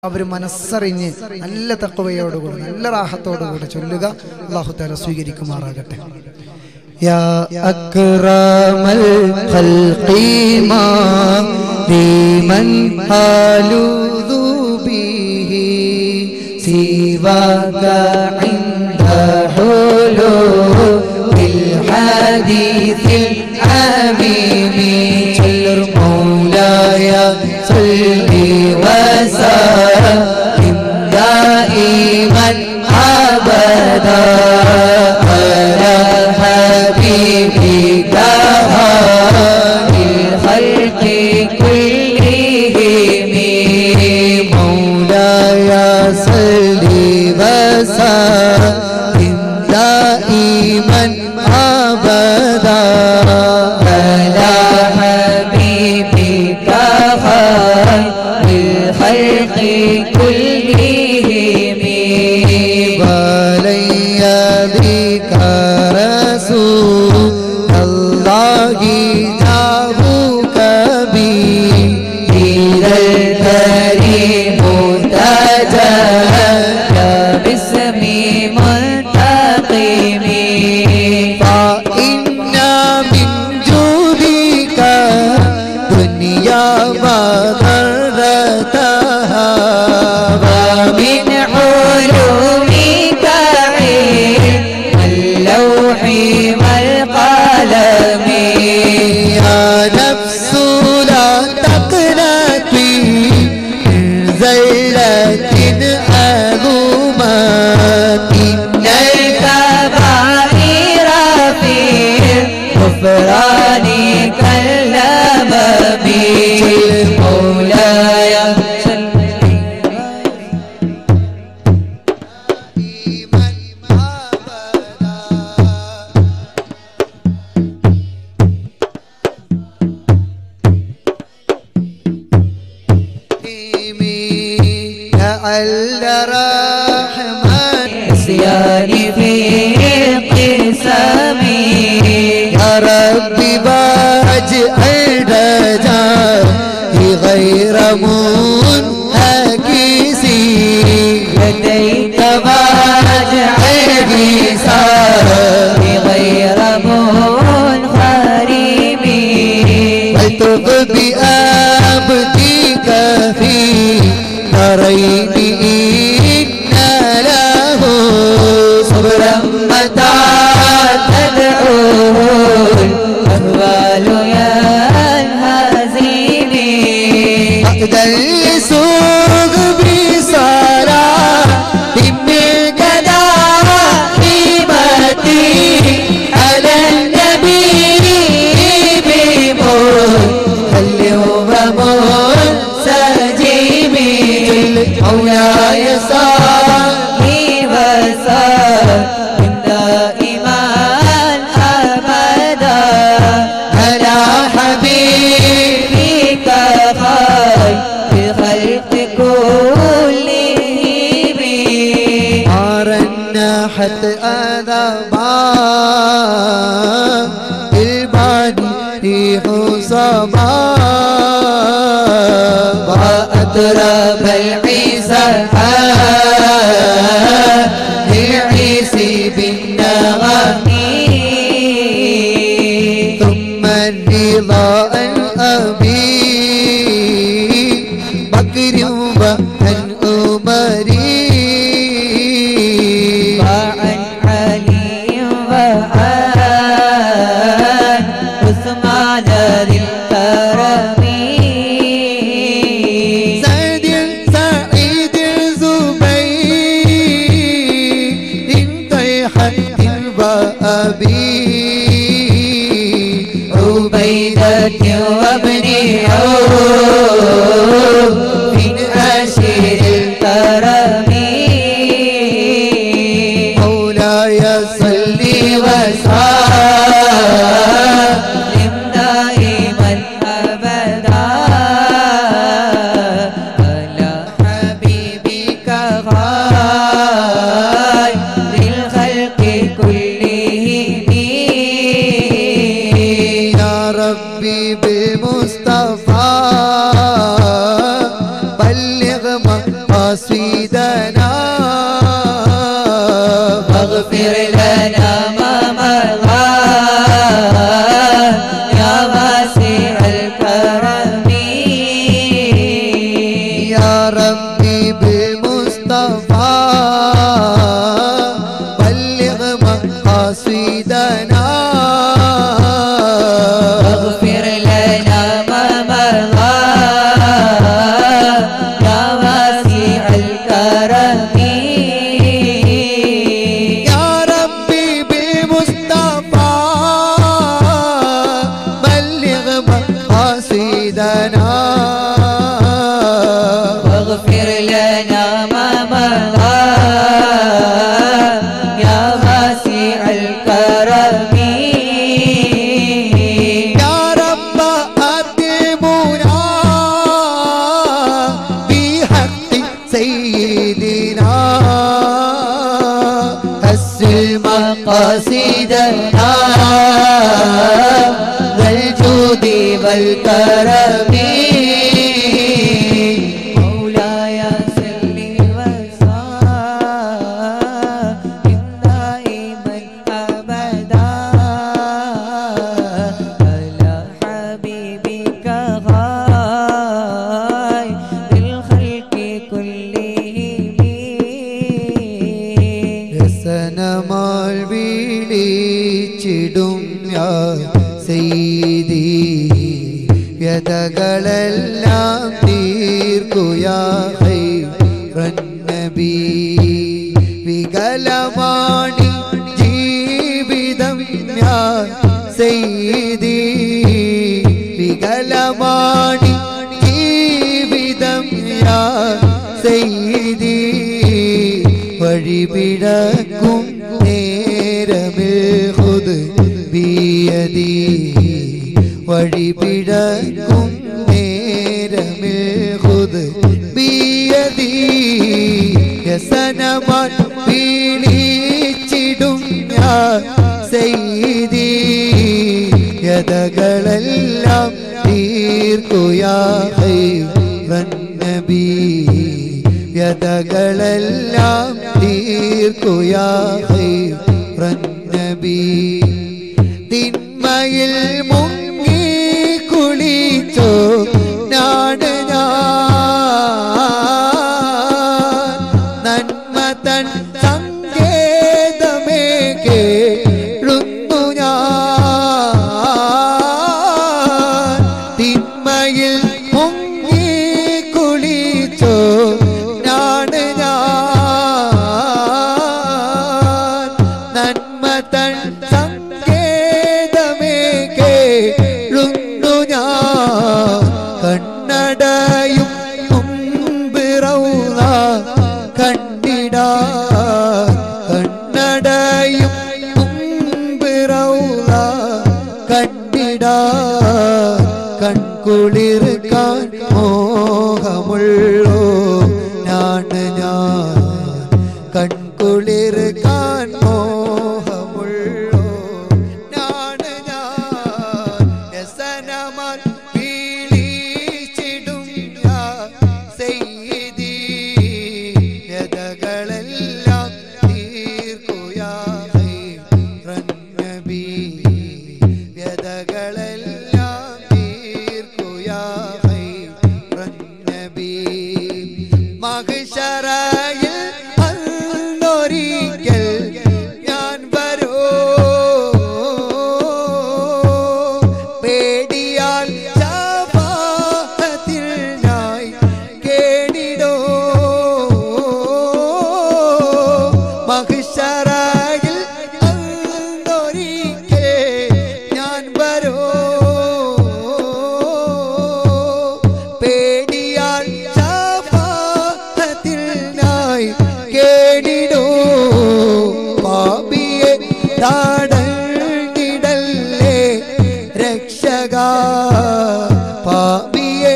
അവർ മനസ്സറിഞ്ഞ് നല്ല തക്കവയോടുകൂടി നല്ല റാഹത്തോടുകൂടി ചൊല്ലുക അള്ളാഹു താല സ്വീകരിക്കുമാറാകട്ടെ يا أكرم الخلق ما لمن ألوذ به سواك عند حلول الحديث الأمين جل مولاي صل وسلم دائما أبدا على حبيبك الخلق كلهم مولاي صل وسلم دائما أبدا على حبيبك الخلق كلهم ولي بك رسول الله جاءوك بي إلى الكريم تجلى باسم منتقم فإن من جودك دنيا وضرتها ومن علومك علم اللوح والقلم يا نفس لا تقنطي من زلة أظمت إن الكبائر في غفران كالأمم مولاي صل نسياني في قسمي يا ربي واجعل رجائي غير منعكسي لديك واجعل بساري غير منخرمي والتق بأبديك في دارين إن له صبرا متى تدعوه الأهوال يا الهزيمي أقدر سوق بصلاة منك دائمتي على النبي بموت اليوم موت سجيمي مولاي صلي وسلم دائما ابدا على حبيبك خير الخلق كلهم أرنحت أذبا الباني ريح صبا وأطرب العيسى لعيسي بالنغم ثم الرضا الأبي بكر وعن أمري وعن علي وعن عثمان ذي الكرم سعد سعيد زبير طيحة وأبي عبيدة وابن عوف من أشير الكرم مولاي صل وسلم دائما أبدا على حبيبك خير الخلق كلهم حسيدنا فاغفر لنا ما مضى يا واسع الكرم يا ربي بالمصطفى بلغ مقاصدنا فاغفر لنا ما مضى يا واسع الكرم يا ربي بالمصطفى بلغ مقاصدنا واغفر لنا ما مضى يا واسع الكرم يا رب أدمنا بحق سيدنا حسن مقاصدنا والجود والكرم مولاي صل وسلم دائما ابدا على حبيبك غاي بالخلق كلهم രസനമാൾ വീളിച്ചിടും യാ സെയ്തി വ്യതകളെല്ലാം തീർക്കുയാ നബി വികലമാണി ജീവിതം യാ സെയ്തി വികലമാണി ജീവിതം യാ സെയ്തി വഴിപിടക്കും നേരമിൽ ഹുദ് ബിയതി വഴിപിടക്കും നേരമിൽ ഹുദ് ബിയതി വ്യസനമാൻ വീണിച്ചിടും ഞാൻ സെയ്തി യഥകളെല്ലാം തീർക്കുയാ നബി വ്യതകളെല്ലാം തീർക്കുയാ നബി തിന്മയിൽ മുങ്ങി കുളിച്ചോ നാട് ഞാൻ നന്മ തൻ സങ്കേതമേ കേളുന്നു ഞാൻ തിന്മയിൽ മുങ്ങി കുളിച്ചോ നാട് ഞാൻ നന്മ തൻ സങ്കേതമേ കേളുന്നു ഞാൻ കണ്ണടയും മുമ്പിറൗന കണ്ടിടാ കണ്ണടയും മുമ്പിറൗന കണ്ടിടാ കൺകുളിർക്കാൻ മോഹമുള്ളോ ഞാണ് ഞാൻ കൺകുളിർക്കാൻ മോഹമുള്ളോ ഞാണ് ഞാൻ വ്യസനമാൽ വീളിച്ചിടും ഞാൻ സെയ്തി വ്യതകളെല്ലാം തീർക്കുയാ നബി വ്യതകളെല്ലാം തീർക്കുയാ നബി മഹിഷറയിൽ അന്നൊരിക്കൽ ഞാൻ വരോ പേടിയാൽ ശാപാഹത്തിൽ നായി കേടിടോ മഹിഷറയിൽ അന്നൊരിക്കൽ ഞാൻ വരോ പേടിയാൽ ശാപാഹത്തിൽ നായി കേടിടോ പാപിയെ താടങ്ങിടല്ലേ രക്ഷക പാപിയെ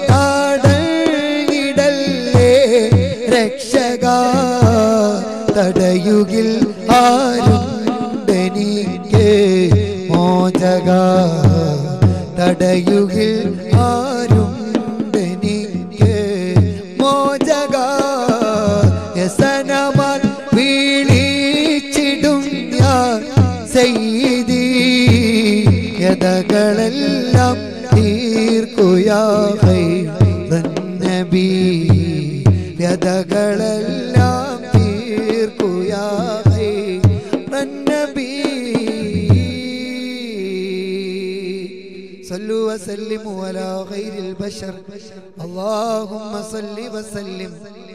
താടങ്ങിടല്ലേ രക്ഷക തടയുകിൽ ആരുണ്ടെനിക്ക് മോചക തടയുകിൽ ആരുണ്ടെനിക്ക് മോചക ഹസനമാൻ വീണിച്ചിടും ഞാൻ സെയ്തി യഥകളെല്ലാം തീർക്കുയാഹൈ നബി വ്യതകളെല്ലാം തീർക്കുയാഹൈ നബി صلوا وسلموا على خير البشر اللهم صل وسلم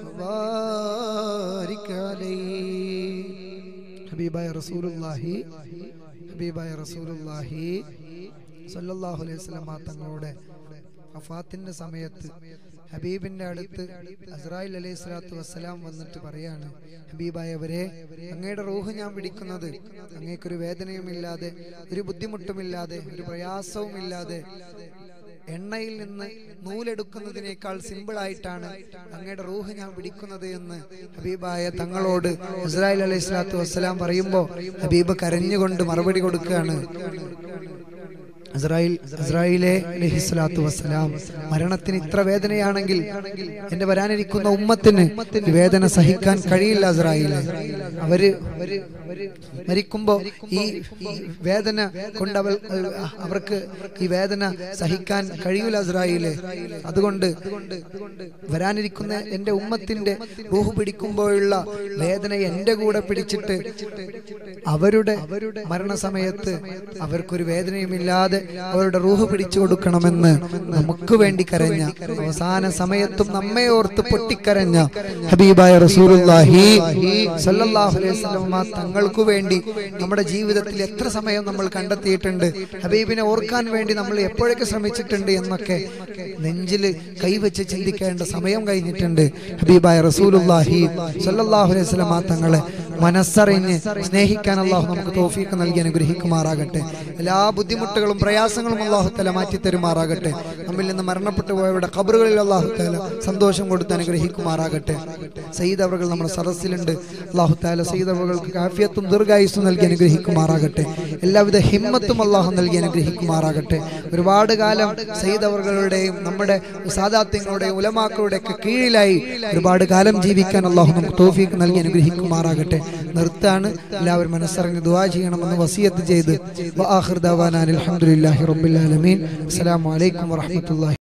وبارك عليه ഹബീബായ റസൂലുള്ളാഹി ഹബീബായ റസൂലുള്ളാഹി സല്ലല്ലാഹു അലൈഹി വസല്ലമ തങ്ങളുടെ വഫാത്തിന്റെ സമയത്ത് ഹബീബിന്റെ അടുത്ത് അസ്രായിൽ അലൈഹി സ്വലാത്തു വസ്സലാം വന്നിട്ട് പറയാണ് ഹബീബായവരെ അങ്ങയുടെ റൂഹ് ഞാൻ പിടിക്കുന്നത് അങ്ങേക്കൊരു വേദനയുമില്ലാതെ ഒരു ബുദ്ധിമുട്ടുമില്ലാതെ ഒരു പ്രയാസവുമില്ലാതെ എണ്ണയിൽ നിന്ന് നൂലെടുക്കുന്നതിനേക്കാൾ സിമ്പിൾ ആയിട്ടാണ് അങ്ങയുടെ റൂഹ് ഞാൻ പിടിക്കുന്നത് എന്ന് ഹബീബായ തങ്ങളോട് ഇസ്രായേൽ അലൈഹി സ്വലാത്തു വസ്സലാം പറയുമ്പോൾ ഹബീബ് കരഞ്ഞുകൊണ്ട് മറുപടി കൊടുക്കുകയാണ് ഇസ്രായേൽ ഇസ്രായേലെ അലൈഹി സ്വലാത്തു വസ്സലാം മരണത്തിന് ഇത്ര വേദനയാണെങ്കിൽ എന്റെ വരാനിരിക്കുന്ന ഉമ്മത്തിന് ഈ വേദന സഹിക്കാൻ കഴിയില്ല ഇസ്രായേല് അവര് മരിക്കുമ്പോ ഈ ഈ വേദന കൊണ്ട് അവൾ അവർക്ക് ഈ വേദന സഹിക്കാൻ കഴിയൂല ഇസ്രായേല് അതുകൊണ്ട് വരാനിരിക്കുന്ന എന്റെ ഉമ്മത്തിന്റെ റൂഹ് പിടിക്കുമ്പോഴുള്ള വേദന എന്റെ കൂടെ പിടിച്ചിട്ട് അവരുടെ മരണസമയത്ത് അവർക്കൊരു വേദനയുമില്ലാതെ അവരുടെ റൂഹ് പിടിച്ചു കൊടുക്കണമെന്ന് നമുക്ക് വേണ്ടി കരഞ്ഞ അവസാന സമയത്തും നമ്മെ ഓർത്ത് പൊട്ടിക്കരഞ്ഞ ഹബീബായ റസൂലുള്ളാഹി സല്ലല്ലാഹു അലൈഹി വസല്ലമ തങ്ങൾക്ക് വേണ്ടി നമ്മുടെ ജീവിതത്തിൽ എത്ര സമയം നമ്മൾ കണ്ടെത്തിയിട്ടുണ്ട് ഹബീബിനെ ഓർക്കാൻ വേണ്ടി നമ്മൾ എപ്പോഴൊക്കെ ശ്രമിച്ചിട്ടുണ്ട് എന്നൊക്കെ നെഞ്ചിൽ കൈവച്ച് ചിന്തിക്കേണ്ട സമയം കഴിഞ്ഞിട്ടുണ്ട് ഹബീബായ റസൂലുള്ളാഹി സല്ലല്ലാഹു അലൈഹി വസല്ലമ തങ്ങളെ മനസ്സറിഞ്ഞ് സ്നേഹിക്കാൻ അള്ളാഹു നമുക്ക് തോഫീക്ക് നൽകി അനുഗ്രഹിക്കുമാറാകട്ടെ എല്ലാ ബുദ്ധിമുട്ടുകളും പ്രയാസങ്ങളും അള്ളാഹു തല മാറ്റി തരുമാറാകട്ടെ നമ്മിൽ നിന്ന് മരണപ്പെട്ടു പോയവരുടെ ഖബറുകളിൽ അള്ളാഹു താല സന്തോഷം കൊടുത്ത് അനുഗ്രഹിക്കുമാറാകട്ടെ സയ്യിദ് അവറുകൾ നമ്മുടെ സദസ്സിലുണ്ട് അള്ളാഹു താല സയ്യിദ് അവറുകൾക്ക് കാഫിയത്തും ദീർഘായുസ്സും നൽകി അനുഗ്രഹിക്കുമാറാകട്ടെ എല്ലാവിധ ഹിമ്മത്തും അള്ളാഹു നൽകി അനുഗ്രഹിക്കുമാറാകട്ടെ ഒരുപാട് കാലം സയ്യിദ് അവറുകളുടെയും നമ്മുടെ സാദാത്യങ്ങളുടെയും ഉലമാക്കളുടെയും ഒക്കെ കീഴിലായി ഒരുപാട് കാലം ജീവിക്കാൻ അള്ളാഹു നമുക്ക് തോഫീക്ക് നൽകി അനുഗ്രഹിക്കുമാറാകട്ടെ നിർത്താണ് എല്ലാവരും മനസ്സറിഞ്ഞ് ദുവാ ചെയ്യണമെന്ന് വസിയത്ത് ചെയ്ത് വആഖിർ ദഅവാനാ അൽഹംദുലില്ലാഹി റബ്ബിൽ ആലമീൻ അസ്സലാമു അലൈക്കും വറഹ്മത്തുള്ളാഹി